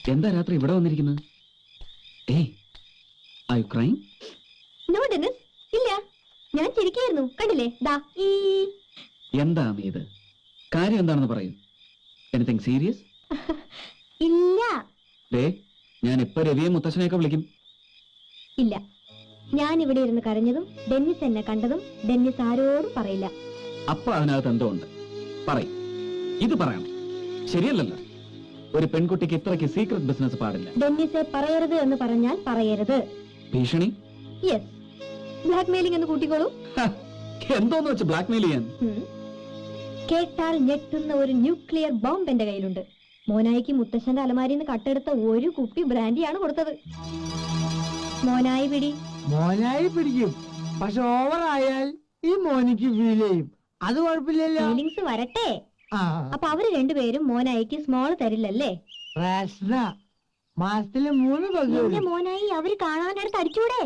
എന്താ രാത്രി ഇവിടെ വന്നിരിക്കുന്നത് ഏയ് ഐ ക്രൈം നോ ഡെന്നിസ് ഇല്ല ഞാൻ ചിരിക്കായിരുന്നു കണ്ടില്ലേ ദാ ഈ എന്താ അമ്മി ഇത് കാര്യം എന്താണെന്ന് പറയൂ എനിത്തിങ് സീരിയസ് ഇല്ല ദേ ഞാൻ ഇപ്പൊ രവിയെ മുത്തച്ഛനെയൊക്കെ വിളിക്കും ഇല്ല ഞാൻ ഇവിടെ ഇരുന്ന് കരഞ്ഞതും ഡെന്നിസ് എന്നെ കണ്ടതും ഡെന്നിസ് ആരോടും പറയില്ല അപ്പൊ അതിനകത്ത് എന്തോ ഉണ്ട് പറയും ഇത് പറയണം ശരിയല്ലല്ലോ ഒരു പെൺകുട്ടിക്ക് ഇത്രയ്ക്ക് സീക്രട്ട് ബിസിനസ് പാടില്ല ഡെന്നിസെ പറയരുത് എന്ന് പറഞ്ഞാൽ പറയരുത് ഭീഷണി യെസ് ബ്ലാക്ക് മെയിലിംഗ് എന്ന് കൂട്ടിക്കോളൂ ഹ, എന്തോന്ന് വെച്ച് ബ്ലാക്ക്മെയിൽ ചെയ്യാൻ ഉം. കേട്ടാൽ ഞെട്ടുന്ന ഒരു ന്യൂക്ലിയർ ബോംബ് എന്റെ കയ്യിലുണ്ട് മോനായിക്ക് മുത്തശ്ശന്റെ അലമാരിയിൽ നിന്ന് കട്ടെടുത്ത ഒരു കുപ്പി ബ്രാൻഡിയാണ് കൊടുത്തത് മോനായി പിടി മോനായി പിടിക്കും പക്ഷെ ഓവർ ആയാൽ ഈ മോനിക്ക് ഫീൽ ചെയ്യും അത് കുഴപ്പമില്ലല്ലോ ഫീലിങ്സ് വരട്ടെ ആ അപ്പൊ അവര് രണ്ടുപേരും മോനായിക്ക് സ്മോൾ തരില്ലല്ലേ പ്രശ്ന മാസത്തില് മൂന്ന് പങ്ക് എന്റെ വരും. മോനായി അവര് കാണാനടുത്ത് അടിച്ചൂടെ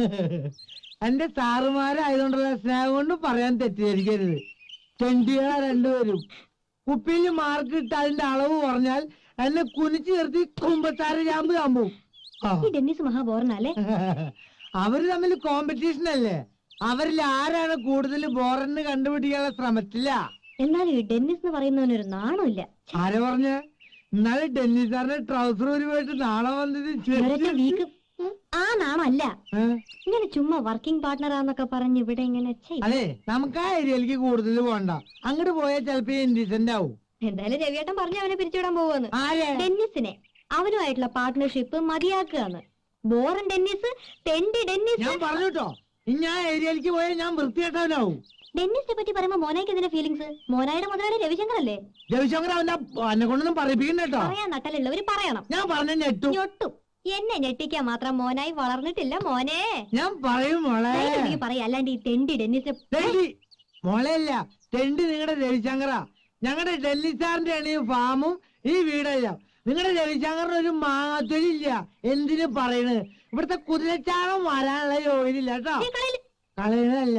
എന്റെ സാറുമാരായതുകൊണ്ടുള്ള സ്നേഹം കൊണ്ട് പറയാൻ തെറ്റിദ്ധരിക്കരുത് ചെണ്ടികളെ രണ്ടുപേരും കുപ്പിയിൽ മാർക്ക് ഇട്ട് അതിന്റെ അളവ് പറഞ്ഞാൽ എന്നെ കുനിച്ചു നിർത്തി കുമ്പത്താറ് ചാമ്പ് ചാമ്പും ആ. ഈ ഡെന്നിസ് മഹാബോറനല്ലേ അവര് തമ്മിൽ കോമ്പറ്റീഷൻ അല്ലേ അവരിൽ ആരാണ് കൂടുതൽ ബോറന്ന് കണ്ടുപിടിക്കാനുള്ള ശ്രമത്തില്ല എന്നാലും ഈ ഡെന്നിസ് എന്ന് പറയുന്നവനൊരു നാണമില്ല ആരെ പറഞ്ഞ ഇന്നാളെ ഡെന്നി സാറിന്റെ ട്രൗസർ ഒരു പോയിട്ട് നാളെ വന്നത് ഒരൊറ്റ ചെറിയ- വീക്ക് ആ നാണമല്ല ഏ? ഇങ്ങനെ ചുമ്മാ വർക്കിംഗ് പാർട്ട്ണറാന്നൊക്കെ പറഞ്ഞ് ഇവിടെ ഇങ്ങനെ ഛെ, അതെ നമുക്ക് ആ ഏരിയയിലേക്ക് കൂടുതൽ പോകണ്ട അങ്ങോട്ട് പോയാൽ ചിലപ്പോ ഇൻഡീസെന്റ് ആവും എന്തായാലും രവിയേട്ടൻ പറഞ്ഞു അവനെ പിരിച്ചുവിടാൻ പോവാന്ന് ആരെ ഡെന്നിസിനെ അവനുമായിട്ടുള്ള പാർട്ട്ണർഷിപ്പ് മതിയാക്കുകയാണ് ബോറൻ ഡെന്നിസ് തെണ്ടി ഡെന്നിസ് ഞാൻ പറഞ്ഞു കേട്ടോ ഇനി ആ ഏരിയയിലേക്ക് പോയാൽ ഞാൻ വൃത്തികെട്ടവനാവും ഡെന്നിസിനെ പറ്റി പറയുമ്പോ മോനായിക്ക് എന്തിനാ ഫീലിങ്സ് മോനായുടെ മുതലാളി രവിശങ്കർ അല്ലേ രവിശങ്കർ അവന്റെ എന്നെ കൊണ്ടൊന്നും പറയിപ്പിക്കണ്ട കേട്ടോ പറയാൻ നട്ടലുള്ളവര് പറയണം ഞാൻ പറഞ്ഞ ഞെട്ടും ഞൊട്ടും എന്നെ ഞെട്ടിക്കാൻ മാത്രം മോനായി വളർന്നിട്ടില്ല മോനെ ഞാൻ പറയും മോളെ ധൈര്യം പറയാ അല്ലാണ്ട് ഈ തെണ്ടി ഡെന്നിസിനെ തെണ്ടി മോളെയല്ല തെണ്ടി നിങ്ങളുടെ രവിശങ്കറാ ഞങ്ങളുടെ ഡൽഹി സാറിന്റെ ആണ് ഈ ഫാമും ഈ വീടെല്ലാം നിങ്ങളുടെ രവിശങ്കറിന് ഒരു മാതൊലില്ല എന്തിനു പറയണ് ഇവിടുത്തെ കുതിരച്ചാണം വരാനുള്ള യോഗ്യതയില്ല കേട്ടോ ഈ കളയില് കളയണല്ല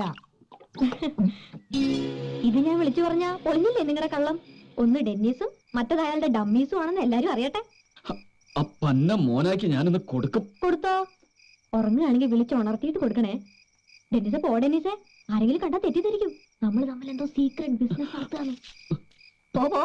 ഇത് ഞാൻ വിളിച്ചു പറഞ്ഞ പൊളിഞ്ഞില്ലേ നിങ്ങളുടെ കള്ളം ഒന്ന് ഡെന്നീസും മറ്റത് അയാളുടെ ഡമ്മീസും ആണെന്ന് എല്ലാരും അറിയട്ടെ ആ പന്ന മോനാക്കി ഞാനിന്ന് കൊടുക്കും കൊടുത്തോ ഉറങ്ങുകയാണെങ്കിൽ വിളിച്ച് ഉണർത്തിയിട്ട് കൊടുക്കണേ ഡെന്നിസെ പോ ഡെന്നിസെ ആരെങ്കിലും കണ്ടാ തെറ്റിദ്ധരിക്കും നമ്മൾ തമ്മിൽ എന്തോ സീക്രട്ട് ബിസിനസ് നടത്തുകയാണ് പോ പോ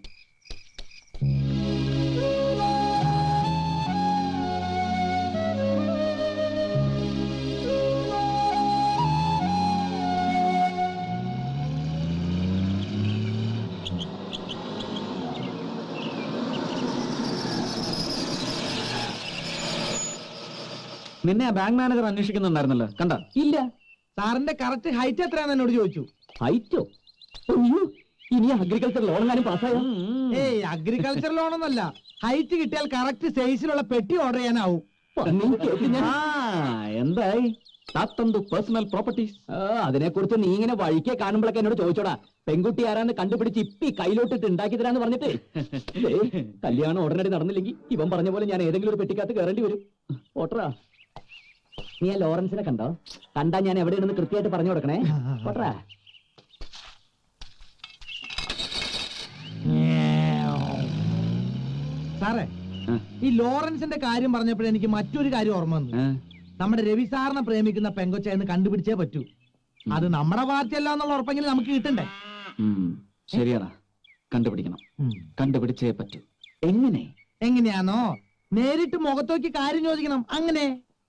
നിന്നെ ആ ബാങ്ക് മാനേജർ അന്വേഷിക്കുന്നുണ്ടായിരുന്നല്ലോ കണ്ട ഇല്ല സാറിന്റെ കറക്റ്റ് ഹൈറ്റ് എത്രയാന്ന് എന്നോട് ചോദിച്ചു ഹൈറ്റോ ഇനി അഗ്രികൾച്ചർ ലോണെങ്ങാനും പാസ്സായോ ഏയ് അഗ്രികൾച്ചർ ലോണൊന്നല്ല ഹൈറ്റ് കിട്ടിയാൽ കറക്റ്റ് സൈസിലുള്ള പെട്ടി ഓർഡർ ചെയ്യാനാവും ആ എന്തായി താത്തന്തു പേഴ്സണൽ പ്രോപ്പർട്ടീസ് അതിനെ കുറിച്ച് നീ ഇങ്ങനെ വഴിക്കെ കാണുമ്പോഴൊക്കെ എന്നോട് ചോദിച്ചോടാ പെൺകുട്ടി ആരാന്ന് കണ്ടുപിടിച്ച് ഇപ്പി കയ്യിലോട്ടിട്ട് ഉണ്ടാക്കി തരാന്ന് പറഞ്ഞിട്ട് ദേ, കല്യാണം ഉടനടി നടന്നില്ലെങ്കിൽ ഇവൻ പറഞ്ഞ പോലെ ഞാൻ ഏതെങ്കിലും ഒരു പെട്ടിക്കകത്ത് കയറേണ്ടി വരും ഓട്ടറാ നീ ആ ലോറൻസിനെ കണ്ടോ കണ്ടാ ഞാൻ എവിടെയാണെന്ന് കൃത്യമായിട്ട് പറഞ്ഞു കൊടുക്കണേ ഓട്ടറാ സാറേ ആ. ഈ ലോറൻസിന്റെ കാര്യം പറഞ്ഞപ്പോൾ എനിക്ക് മറ്റൊരു കാര്യം ഓർമ്മ വന്നു ഏ? നമ്മുടെ രവി സാറിനെ പ്രേമിക്കുന്ന പെങ്കൊച്ചെന്ന് കണ്ടുപിടിച്ചേ പറ്റൂ അത് നമ്മുടെ പാർട്ടി അല്ല എന്നുള്ള ഉറപ്പെങ്കിലും നമുക്ക് കിട്ടണ്ടേ ഉം, ശരിയാടാ കണ്ടുപിടിക്കണം ഉം. കണ്ടുപിടിച്ചേ പറ്റൂ എങ്ങനെ എങ്ങനെയാണോ നേരിട്ട് മുഖത്തോക്കി കാര്യം ചോദിക്കണം അങ്ങനെ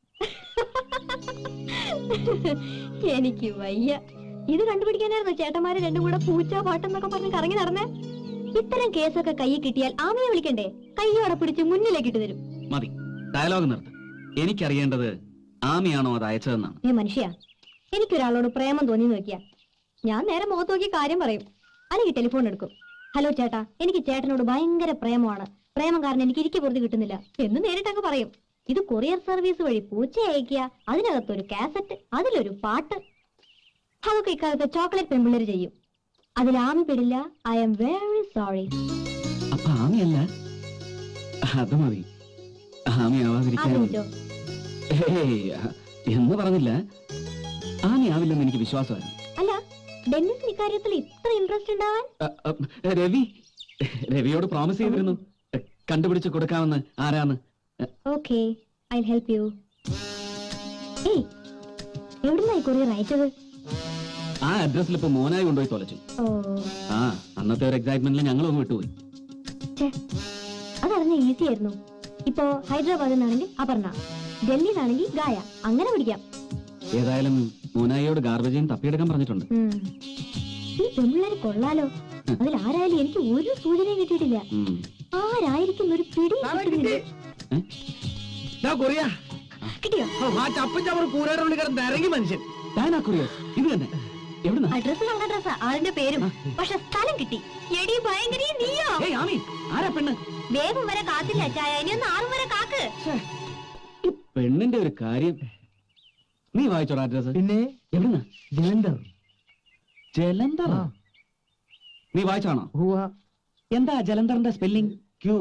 എനിക്ക് വയ്യ ഇത് കണ്ടുപിടിക്കാനായിരുന്നു ചേട്ടന്മാര് രണ്ടും കൂടെ പൂച്ച പാട്ടെന്നൊക്കെ പറഞ്ഞ് കറങ്ങി നടന്നേ ഇത്തരം കേസൊക്കെ കയ്യിൽ കിട്ടിയാൽ ആമയെ വിളിക്കണ്ടേ കയ്യോടെ പിടിച്ച് മുന്നിലേക്ക് ഇട്ട് തരും മതി ഡയലോഗ് നിർത്ത് എനിക്കറിയേണ്ടത് ആമിയാണോ അത് അയച്ചതെന്നാണ് ഏ മനുഷ്യ എനിക്കൊരാളോട് പ്രേമം തോന്നി നോക്കിയാ ഞാൻ നേരെ മുഖത്ത് നോക്കി കാര്യം പറയും അല്ലെങ്കിൽ ടെലിഫോൺ എടുക്കും ഹലോ ചേട്ടാ എനിക്ക് ചേട്ടനോട് ഭയങ്കര പ്രേമമാണ് പ്രേമം കാരണം എനിക്ക് ഇരിക്കെ പുറത്ത് കിട്ടുന്നില്ല എന്ന് നേരിട്ടങ്ങ് പറയും ഇത് കൊറിയർ സർവീസ് വഴി പൂച്ച അയക്കുക അതിനകത്തൊരു കാസറ്റ് അതിലൊരു പാട്ട് അതൊക്കെ ഇക്കാലത്തെ ചോക്ലേറ്റ് പെമ്പിള്ളേര് ചെയ്യും അതിൽ ആമി പെടില്ല ഐ എം വെരി സോറി അപ്പൊ ആമിയല്ല അത് മതി ആമി ആവാതിരിക്കാൻ ആഗ്രഹിച്ചോ ഏയ്, എന്ന് പറഞ്ഞില്ല ആമി ആവില്ലെന്ന് എനിക്ക് വിശ്വാസമായിരുന്നു അല്ല ഡെന്നിസിന് ഇക്കാര്യത്തിൽ ഇത്ര ഇൻട്രസ്റ്റ് ഉണ്ടാവാൻ അ, അ, രവി രവിയോട് പ്രോമിസ് ചെയ്തിരുന്നു കണ്ടുപിടിച്ച് കൊടുക്കാമെന്ന് ആരാന്ന് ഓക്കെ ഐ ഹെൽപ്പ് യു ഏയ് എവിടുന്നായി കൊറിയർ അയച്ചത് ആ അഡ്രസ്സിൽ ഇപ്പൊ മോനായി കൊണ്ടുപോയി തൊലച്ചു ഓ ആ അന്നത്തെ ഒരു എക്സൈറ്റ്മെന്റിൽ ഞങ്ങളൊന്ന് വിട്ടുപോയി ഛേ, അതറിഞ്ഞ ഈസി ആയിരുന്നു ഇപ്പോ ഹൈദരാബാദിൽ നിന്നാണെങ്കിൽ അപർണ ഡൽഹിയിൽ നിന്നാണെങ്കിൽ ഗായ അങ്ങനെ പിടിക്കാം ഏതായാലും മോനായിയോട് ഗാർബേജയും തപ്പിയെടുക്കാൻ പറഞ്ഞിട്ടുണ്ട് ഉം. ഈ പെൺപിള്ളേര് കൊള്ളാലോ അതിൽ ആരായാലും എനിക്ക് ഒരു സൂചനയും കിട്ടിയിട്ടില്ല ഉം. ആരായിരിക്കും ഒരു പിടി കിട്ടുന്നില്ല. ഞാൻ കൊറിയ കിട്ടിയോ ആ ചപ്പും ചവർ കൂരയുടെ ഉള്ളിൽ കിടന്ന് ഇറങ്ങി മനുഷ്യൻ ഡയന കൊറിയസ് ഇത് തന്നെ എവിടുന്നാ അഡ്രസ് നല്ല ഡ്രസ്സാ ആളിന്റെ പേരും പക്ഷെ സ്ഥലം കിട്ടി എടി ഭയങ്കര നീയോ ഏയ് ആമി ആരാ പെണ്ണ് വേഗം വരെ കാത്തില്ല ചായ ഇനി ഒന്ന് ആറും വരെ കാക്ക് ഈ പെണ്ണിന്റെ ഒരു കാര്യം നീ വായിച്ചോടാ അഡ്രസ് പിന്നെ എവിടുന്നാ ജലന്ധർ ജലന്ധർ ആ. നീ വായിച്ചാണോ ഹുവ എന്താ ജലന്ധറിന്റെ spelling Q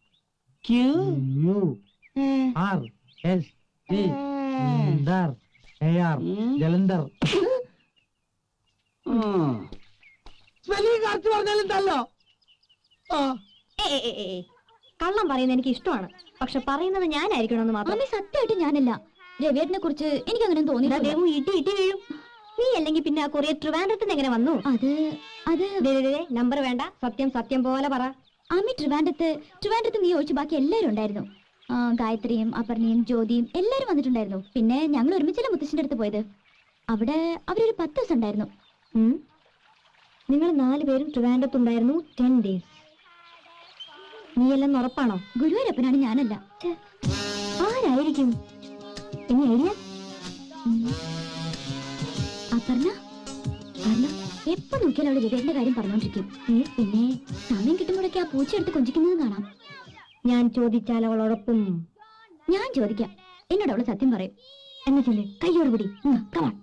U R S T ദർ A R Jalandhar spelling correct പറഞ്ഞാലും തല്ലോ ആ ഏ, ഏ, ഏ, ഏ. കള്ളം പറയുന്നത് എനിക്ക് ഇഷ്ടമാണ് പക്ഷെ പറയുന്നത് ഞാനായിരിക്കണമെന്ന് മാത്രം സത്യമായിട്ട് ഞാനല്ല രവിയേട്ടനെ കുറിച്ച് എനിക്ക് അങ്ങനെ തോന്നി ഇട്ടി ഇട്ടി വീഴും നീ അല്ലെങ്കിൽ പിന്നെ ആ കൊറിയ ട്രിവാൻഡ്രത്തിന് എങ്ങനെ വന്നു അത് അത് നമ്പർ വേണ്ട സത്യം സത്യം പോലെ പറ ആമി ട്രിവാൻഡ്രത്ത് ട്രിവാൻഡ്രത്ത് നീ ഒഴിച്ച് ബാക്കി എല്ലാവരും ഉണ്ടായിരുന്നു ആ, ഗായത്രിയും അപർണയും ജ്യോതിയും എല്ലാവരും വന്നിട്ടുണ്ടായിരുന്നു പിന്നെ ഞങ്ങൾ ഒരുമിച്ചല്ല മുത്തശ്ശിന്റെ അടുത്ത് പോയത് അവിടെ അവരൊരു പത്ത് ദിവസം ഉണ്ടായിരുന്നു നിങ്ങൾ നാല് പേരും ട്രിവാൻഡ്രത്തുണ്ടായിരുന്നു ടെൻ ഡേയ്സ് നീയെല്ലാം ഉറപ്പാണോ ഗുരുവായൂരപ്പനാണ് ഞാനല്ല ഛെ, ആരായിരിക്കും ഇനി ഐഡിയ അപർണ അപർണ എപ്പോ നോക്കിയാലും അവള് രവിയുടെ കാര്യം പറഞ്ഞോണ്ടിരിക്കും ഏ, പിന്നെ സമയം കിട്ടുമ്പോഴൊക്കെ ആ പൂച്ച എടുത്ത് കൊഞ്ചിക്കുന്നത് കാണാം ഞാൻ ചോദിച്ചാൽ അവളോടൊപ്പം ഞാൻ ചോദിക്കാം എന്നോട് അവള് സത്യം പറയും എന്ന് ചൊല്ലി കയ്യോട് പിടി കമാൺ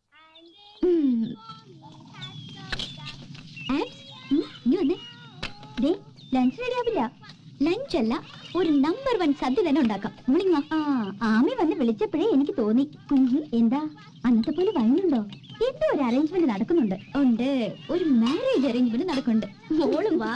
ഇനി വന്നേ ദേ ലഞ്ച് റെഡിയാവില്ല ലഞ്ച് അല്ല ഒരു നമ്പർ വൺ സദ്യ തന്നെ ഉണ്ടാക്കാം നമ്മളിങ്ങ ആ ആമി വന്ന് വിളിച്ചപ്പോഴേ എനിക്ക് തോന്നി ഉം, എന്താ അന്നത്തെ പോലെ വൈനുണ്ടോ എന്തോ ഒരു അറേഞ്ച്മെന്റ് നടക്കുന്നുണ്ട് ഉണ്ട് ഒരു മാരേജ് അറേഞ്ച്മെന്റ് നടക്കുന്നുണ്ട് മോള് വാ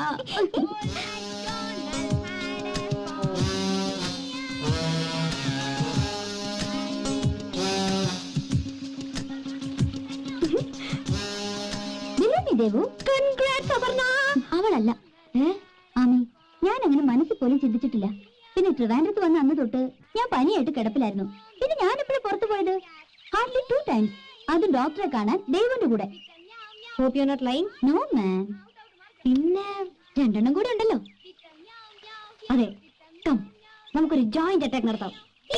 ബിലാമി ദേവു കൺഗ്രാറ്റ്സ് അപർണ അവളല്ല ഏ ആമി ഞാൻ അങ്ങനെ മനസ്സിൽ പോലും ചിന്തിച്ചിട്ടില്ല പിന്നെ ട്രിവാൻഡ്രത്ത് വന്ന അന്ന് തൊട്ട് ഞാൻ പനിയായിട്ട് കിടപ്പിലായിരുന്നു പിന്നെ ഞാൻ എപ്പോഴും പുറത്തു പോയത് ഹാർഡ്ലി ടു ടൈംസ് അതും ഡോക്ടറെ കാണാൻ ദൈവന്റെ കൂടെ hope you not line no man പിന്നെ രണ്ടെണ്ണം കൂടെ ഉണ്ടല്ലോ അതെ കം നമുക്കൊരു ജോയിന്റ് അറ്റാക്ക് നടത്താം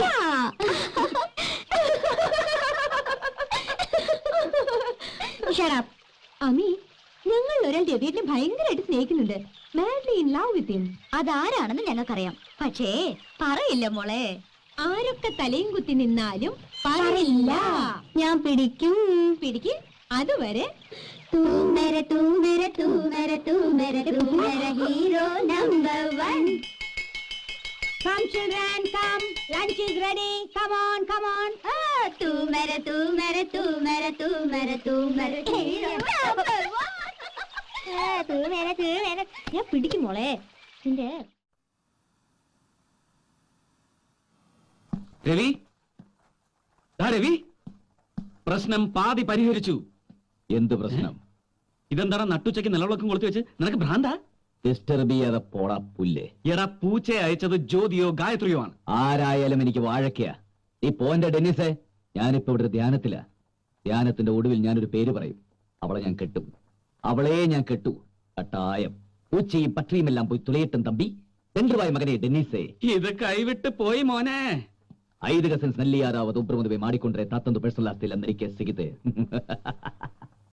Shut up. അമ്മി ഞങ്ങൾ ഒരാൾ രവിയെ ഭയങ്കരമായിട്ട് സ്നേഹിക്കുന്നുണ്ട് madly in love with him അതാരാണെന്ന് ഞങ്ങൾക്കറിയാം പക്ഷേ പറയില്ല മോളെ ആരൊക്കെ തലയും കുത്തി നിന്നാലും പറയില്ല ഞാൻ പിടിക്കും പിടിക്കും അതുവരെ तू मेरे तू मेरे तू मेरे तू मेरे तू मेरा hero number one Come children, come. Lunch is ready. Come on, come on. तू मेरे तू मेरे तू मेरे तू मेरे तू मेरे हीरो नंबर वन തൂ മേലെ തൂ മേലെ ഞാൻ പിടിക്കും മോളെ നിന്റെ രവി ദാ രവി പ്രശ്നം പാതി പരിഹരിച്ചു എന്ത് പ്രശ്നം ഇതെന്താണ് നട്ടുച്ചയ്ക്ക് നിലവിളക്കം കൊളുത്തി വെച്ച് നിനക്ക് ഭ്രാന്താ ഡിസ്റ്റർബ് ചെയ്യാതെ പോടാ പുല്ലേ എടാ പൂച്ചയെ അയച്ചത് ജ്യോതിയോ ഗായത്രിയോ ആണ് ആരായാലും എനിക്ക് വാഴക്കയാ ഈ പോന്റെ ഡെന്നിസേ ഞാനിപ്പോ ഇവിടെ ധ്യാനത്തിലാ ധ്യാനത്തിന്റെ ഒടുവിൽ ഞാനൊരു പേര് പറയും അവളെ ഞാൻ കെട്ടും അവളെ ഞാൻ കെട്ടു കട്ടായം പൂച്ചയും പട്ടിയും എല്ലാം പോയി തുളയട്ടും തമ്പി തെണ്ടുവായ മകനെ ഡെന്നിസേ ഇത് കൈവിട്ട് പോയി മോനെ ಐದು ಕಸಿನ್ಸ್ ನಲ್ಲಿ ಯಾರಾவது ಒಬ್ಬರು ಮದುವೆ ಮಾಡಿಕೊಂಡ್ರೆ ತಾತಂದು ಪರ್ಸನಲ್ ಆಸ್ತಿ ಇಲ್ಲ ಸಿಗುತ್ತೆ